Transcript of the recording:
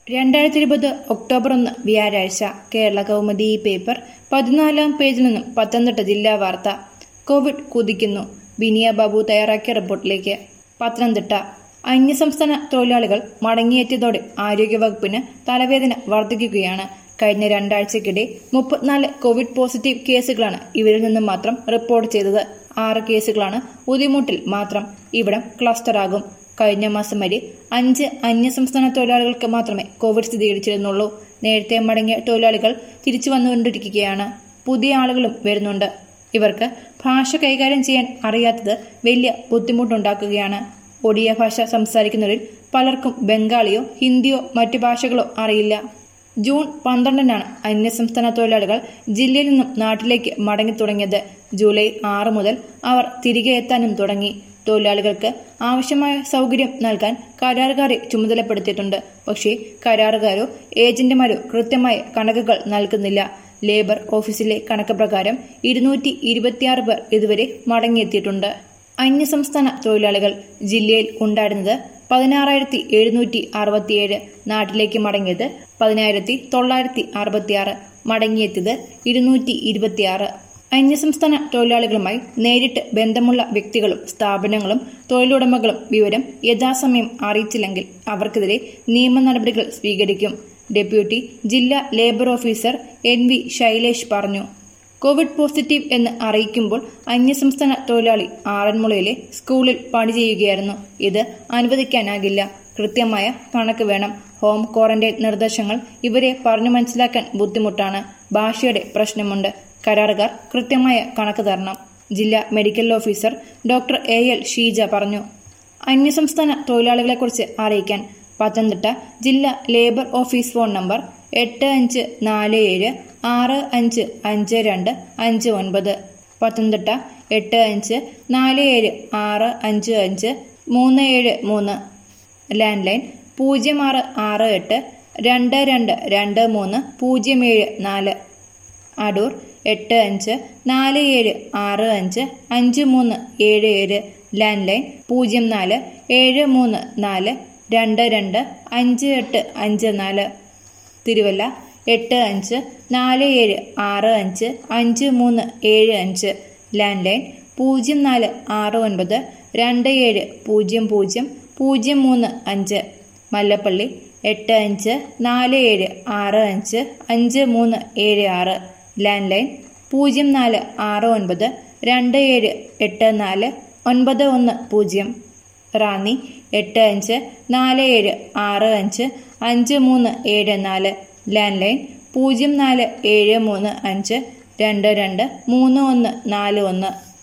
രണ്ടായിരത്തി ഇരുപത് ഒക്ടോബർ ഒന്ന് വ്യാഴാഴ്ച കേരള കൗമുദി ഈ പേപ്പർ പതിനാലാം പേജിൽ നിന്നും പത്തനംതിട്ട ജില്ലാ വാർത്ത കോവിഡ് കുതിക്കുന്നു ബിനിയ ബാബു തയ്യാറാക്കിയ റിപ്പോർട്ടിലേക്ക് പത്തനംതിട്ട അന്യസംസ്ഥാന തൊഴിലാളികൾ മടങ്ങിയെത്തിയതോടെ ആരോഗ്യവകുപ്പിന് തലവേദന വർദ്ധിക്കുകയാണ് കഴിഞ്ഞ രണ്ടാഴ്ചക്കിടെ മുപ്പത്തിനാല് കോവിഡ് പോസിറ്റീവ് കേസുകളാണ് ഇവരിൽ നിന്നും മാത്രം റിപ്പോർട്ട് ചെയ്തത് ആറ് കേസുകളാണ് ഉദിമുട്ടിൽ മാത്രം ഇവിടം ക്ലസ്റ്ററാകും കഴിഞ്ഞ മാസം വരെ അഞ്ച് അന്യസംസ്ഥാന തൊഴിലാളികൾക്ക് മാത്രമേ കോവിഡ് സ്ഥിരീകരിച്ചിരുന്നുള്ളൂ നേരത്തെ മടങ്ങിയ തൊഴിലാളികൾ തിരിച്ചു വന്നുകൊണ്ടിരിക്കുകയാണ് പുതിയ ആളുകളും വരുന്നുണ്ട് ഇവർക്ക് ഭാഷ കൈകാര്യം ചെയ്യാൻ അറിയാത്തത് വലിയ ബുദ്ധിമുട്ടുണ്ടാക്കുകയാണ് ഒഡിയ ഭാഷ സംസാരിക്കുന്നവരിൽ പലർക്കും ബംഗാളിയോ ഹിന്ദിയോ മറ്റു ഭാഷകളോ അറിയില്ല ജൂൺ പന്ത്രണ്ടിനാണ് അന്യസംസ്ഥാന തൊഴിലാളികൾ ജില്ലയിൽ നിന്നും നാട്ടിലേക്ക് മടങ്ങി തുടങ്ങിയത് ജൂലൈ ആറ് മുതൽ അവർ തിരികെ എത്താനും തുടങ്ങി തൊഴിലാളികൾക്ക് ആവശ്യമായ സൗകര്യം നൽകാൻ കരാറുകാരെ ചുമതലപ്പെടുത്തിയിട്ടുണ്ട് പക്ഷേ കരാറുകാരോ ഏജന്റുമാരോ കൃത്യമായ കണക്കുകൾ നൽകുന്നില്ല ലേബർ ഓഫീസിലെ കണക്ക് പ്രകാരം ഇരുന്നൂറ്റി ഇരുപത്തിയാറ് പേർ ഇതുവരെ മടങ്ങിയെത്തിയിട്ടുണ്ട് അന്യസംസ്ഥാന തൊഴിലാളികൾ ജില്ലയിൽ ഉണ്ടായിരുന്നത് പതിനാറായിരത്തി എഴുന്നൂറ്റി അറുപത്തിയേഴ് നാട്ടിലേക്ക് മടങ്ങിയത് പതിനായിരത്തി തൊള്ളായിരത്തി അറുപത്തിയാറ് മടങ്ങിയെത്തിയത് ഇരുന്നൂറ്റി ഇരുപത്തിയാറ് അന്യസംസ്ഥാന തൊഴിലാളികളുമായി നേരിട്ട് ബന്ധമുള്ള വ്യക്തികളും സ്ഥാപനങ്ങളും തൊഴിലുടമകളും വിവരം യഥാസമയം അറിയിച്ചില്ലെങ്കിൽ അവർക്കെതിരെ നിയമ നടപടികൾ സ്വീകരിക്കും ഡെപ്യൂട്ടി ജില്ലാ labour officer N V Shailesh പറഞ്ഞു കോവിഡ് പോസിറ്റീവ് എന്ന് അറിയിക്കുമ്പോൾ അന്യസംസ്ഥാന തൊഴിലാളി ആറന്മുളയിലെ സ്കൂളിൽ പണി ചെയ്യുകയായിരുന്നു ഇത് അനുവദിക്കാനാകില്ല കൃത്യമായ കണക്ക് വേണം ഹോം ക്വാറന്റൈൻ നിർദ്ദേശങ്ങൾ ഇവരെ പറഞ്ഞു മനസ്സിലാക്കാൻ ബുദ്ധിമുട്ടാണ് ഭാഷയുടെ പ്രശ്നമുണ്ട് കരാറുകാർ കൃത്യമായ കണക്ക് തരണം ജില്ലാ medical officer doctor A L Sheeja പറഞ്ഞു അന്യസംസ്ഥാന തൊഴിലാളികളെക്കുറിച്ച് അറിയിക്കാൻ പത്തനംതിട്ട ജില്ലാ ലേബർ ഓഫീസ് ഫോൺ നമ്പർ എട്ട് അഞ്ച് നാല് ഏഴ് ആറ് അഞ്ച് അഞ്ച് രണ്ട് അഞ്ച് ഒൻപത് പത്തനംതിട്ട എട്ട് അഞ്ച് നാല് ഏഴ് ആറ് അഞ്ച് അഞ്ച് മൂന്ന് ഏഴ് മൂന്ന് ലാൻഡ് ലൈൻ പൂജ്യം ആറ് ആറ് എട്ട് രണ്ട് രണ്ട് രണ്ട് മൂന്ന് പൂജ്യം ഏഴ് നാല് അടൂർ എട്ട് അഞ്ച് നാല് ഏഴ് ആറ് അഞ്ച് അഞ്ച് മൂന്ന് ഏഴ് ഏഴ് ലാൻഡ് ലൈൻ പൂജ്യം നാല് ഏഴ് മൂന്ന് നാല് രണ്ട് രണ്ട് അഞ്ച് എട്ട് അഞ്ച് നാല് തിരുവല്ല എട്ട് അഞ്ച് നാല് ഏഴ് ആറ് അഞ്ച് അഞ്ച് മൂന്ന് ഏഴ് അഞ്ച് ലാൻഡ് ലൈൻ പൂജ്യം നാല് ആറ് ഒൻപത് രണ്ട് ഏഴ് പൂജ്യം പൂജ്യം പൂജ്യം മൂന്ന് അഞ്ച് മല്ലപ്പള്ളി എട്ട് അഞ്ച് നാല് ഏഴ് ആറ് അഞ്ച് അഞ്ച് മൂന്ന് ഏഴ് ആറ് ലാൻഡ് ലൈൻ പൂജ്യം നാല് ആറ് ഒൻപത് രണ്ട് ഏഴ് എട്ട് നാല് ഒൻപത് ഒന്ന് പൂജ്യം റാന്നി എട്ട് അഞ്ച് നാല് ഏഴ് ആറ് അഞ്ച് അഞ്ച് മൂന്ന് ഏഴ് നാല് ലാൻഡ് ലൈൻ പൂജ്യം നാല് ഏഴ് മൂന്ന് അഞ്ച് രണ്ട് രണ്ട് മൂന്ന് ഒന്ന് നാല് ഒന്ന്